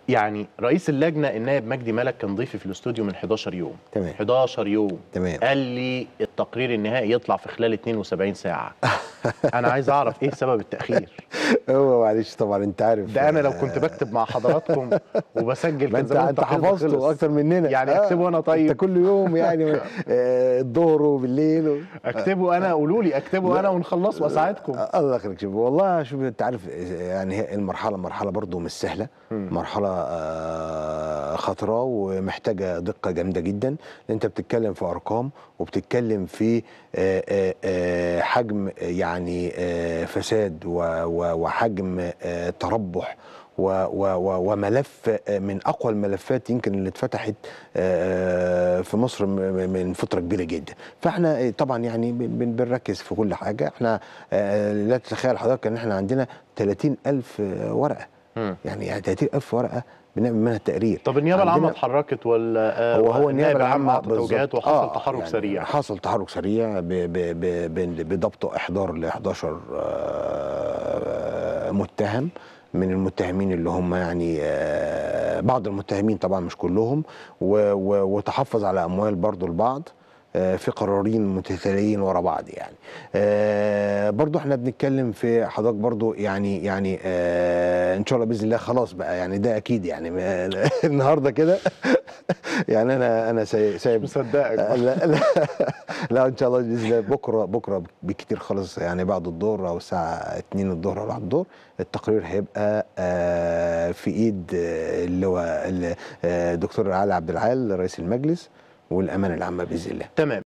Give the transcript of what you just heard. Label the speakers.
Speaker 1: يعني رئيس اللجنه النائب مجدي ملك كان ضيفي في الاستوديو من 11 يوم
Speaker 2: تمام
Speaker 1: 11 يوم
Speaker 2: تمام
Speaker 1: قال لي التقرير النهائي يطلع في خلال 72 ساعه انا عايز اعرف ايه سبب التاخير
Speaker 2: هو معلش طبعا انت عارف
Speaker 1: ده انا لو كنت بكتب مع حضراتكم وبسجل
Speaker 2: ما
Speaker 1: كان
Speaker 2: انت
Speaker 1: زمان
Speaker 2: انت
Speaker 1: التقرير
Speaker 2: حفظته
Speaker 1: خلص.
Speaker 2: اكتر مننا
Speaker 1: يعني
Speaker 2: آه،
Speaker 1: اكتبه انا طيب
Speaker 2: انت كل يوم يعني آه، الظهر وبالليل و...
Speaker 1: اكتبه انا قولوا لي اكتبه انا ونخلص واساعدكم
Speaker 2: آه، الله يخليك شوف والله شوف انت عارف يعني هي المرحله مرحله برضو مش سهله
Speaker 1: مم.
Speaker 2: مرحله آه، خطره ومحتاجه دقه جامده جدا لان انت بتتكلم في ارقام وبتتكلم في آه، آه، آه، حجم يعني آه، فساد و- و- وحجم آه، تربح و- و- و- وملف آه، من اقوى الملفات يمكن اللي اتفتحت آه، في مصر م- م- من فتره كبيره جدا فاحنا آه، طبعا يعني بن- بن- بنركز في كل حاجه احنا آه، لا تتخيل حضرتك ان احنا عندنا 30 الف ورقه
Speaker 1: مم.
Speaker 2: يعني يعني 30 الف ورقه بنعمل منها التقرير
Speaker 1: طب النيابه العامه
Speaker 2: عندنا-
Speaker 1: اتحركت ولا آه،
Speaker 2: هو هو النيابه العامه
Speaker 1: اعطى توجيهات
Speaker 2: بالظبط.
Speaker 1: وحصل
Speaker 2: آه،
Speaker 1: تحرك
Speaker 2: يعني
Speaker 1: سريع
Speaker 2: حصل تحرك سريع ب- ب- ب- ب- بضبط احضار ل 11 آه، متهم من المتهمين اللي هم يعني آه، بعض المتهمين طبعا مش كلهم و- و- وتحفظ على اموال برضو البعض آه، في قرارين متتاليين ورا بعض يعني آه، برضو احنا بنتكلم في حضرتك برضو يعني يعني آه، ان شاء الله باذن الله خلاص بقى يعني ده اكيد يعني النهارده كده يعني انا انا ساي- سايب
Speaker 1: مصدقك
Speaker 2: لا لا لا ان شاء الله باذن الله بكره بكره بكتير خالص يعني بعد الظهر او الساعه 2 الظهر او بعد الظهر التقرير هيبقى آه، في ايد آه، اللي هو ال- آه، الدكتور علي عبد العال رئيس المجلس والامانه العامه باذن الله
Speaker 1: تمام